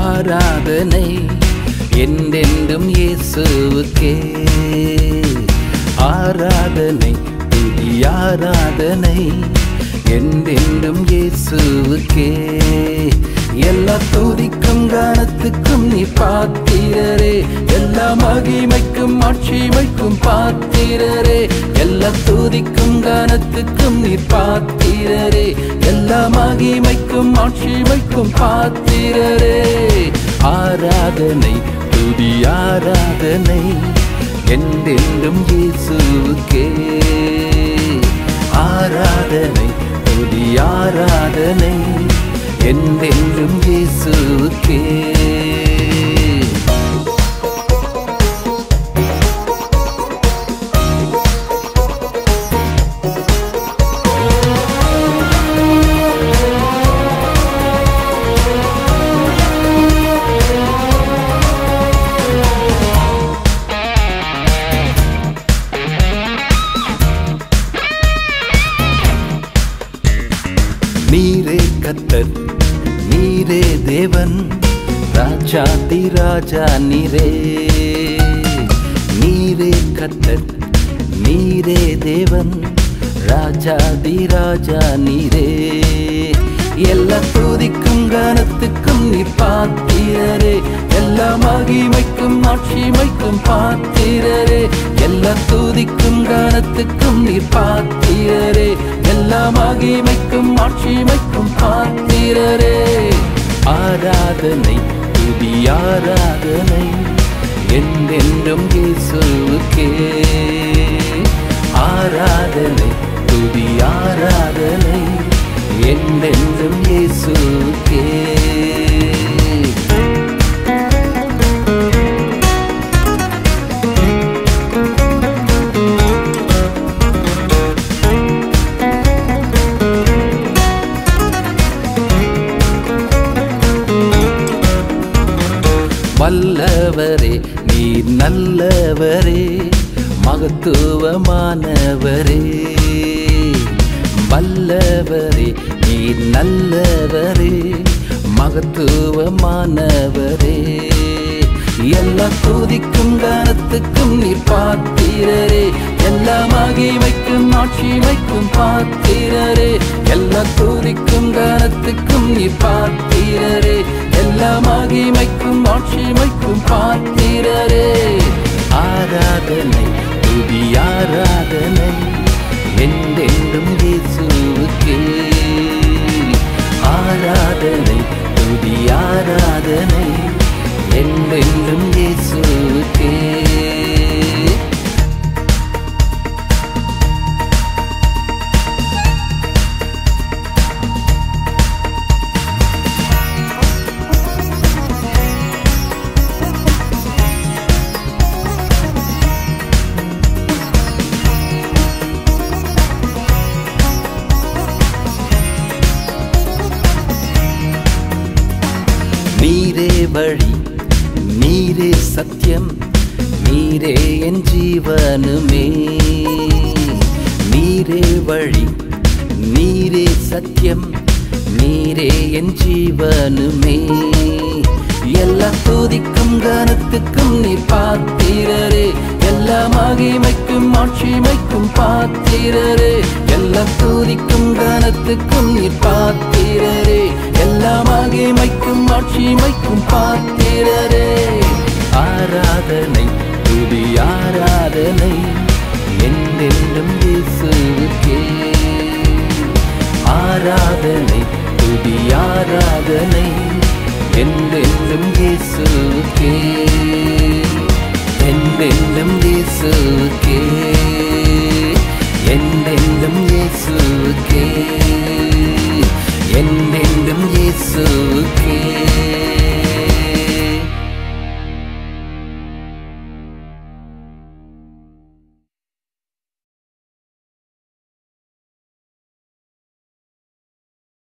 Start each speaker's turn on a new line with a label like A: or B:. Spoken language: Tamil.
A: ஆராதனை என்றென்றும் இயேசுவுக்கே ஆராதனை துதி ஆராதனை என்றென்றும் இயேசுவுக்கே எல்லா துதிக்கும் கானத்துக்கும் நீ பாத்திரரே எல்லா மகிமைக்கும் ஆட்சிமைக்கும் பாத்திரரே எல்லா துதிக்கும் கானத்துக்கும் நீ பாத்திரரே எல்லா மகிமைக்கும் ஆட்சிமைக்கும் பாத்திரரே ஆராதனை துதி ஆராதனை என்றென்றும் இயேசுவுக்கே ஆராதனை துதி ஆராதனை என்றென்றும் இயேசுவுக்கே நீரே கத்தர் நீரே தேவன் ராஜாதி ராஜா நீரே நீரே கத்தர் நீரே தேவன் ராஜாதி ராஜா நீரே எல்லா துதிக்கும் கனத்துக்கும் நீ பாத்திரரே எல்லா மகிமைக்கும் ஆட்சிமைக்கும் பாத்திரரே எல்லா துதிக்கும் கனத்துக்கும் நீ பாத்திரரே எல்லா மகிமைக்கும் ஆட்சிமைக்கும் பாத்திரரே ஆராதனை துதி ஆராதனை என்றென்றும் இயேசுவுக்கே ஆராதனை துதி ஆராதனை என்றென்றும் இயேசுவுக்கே வல்லவரே நீர் நல்லவரே மகத்துவமானவரே வல்லவரே நீர் நல்லவரே மகத்துவமானவரே எல்லா துதிக்கும் கனத்துக்கும் நீர் பாத்திரரே எல்லா மகிமைக்கும் ஆட்சிமைக்கும் பாத்திரரே எல்லா துதிக்கும் கனத்துக்கும் நீர் பாத்திரரே எல்லா மகிமைக்கும் ஆட்சிமைக்கும் பாத்திரரே ஆராதனை துதி ஆராதனை என்றென்றும் இயேசுவுக்கே ஆராதனை துதி ஆராதனை என்றென்றும் இயேசுவுக்கே நீரே வழி நீரே சத்தியம் நீரே என் ஜீவனுமே நீரே வழி நீரே சத்தியம் நீரே என் ஜீவனுமே எல்லா துதிக்கும் கனத்துக்கும் நீ பாத்திரரே எல்லா மகிமைக்கும் ஆட்சிமைக்கும் பாத்திரரே எல்லா துதிக்கும் கனத்துக்கும் நீ பாத்திரரே எல்லா மகிமைக்கும் ஆட்சிமைக்கும் பாத்திரரே ஆராதனை துதி ஆராதனை என்றென்றும் இயேசுவுக்கே ஆராதனை துதி ஆராதனை என்றென்றும் இயேசுவுக்கே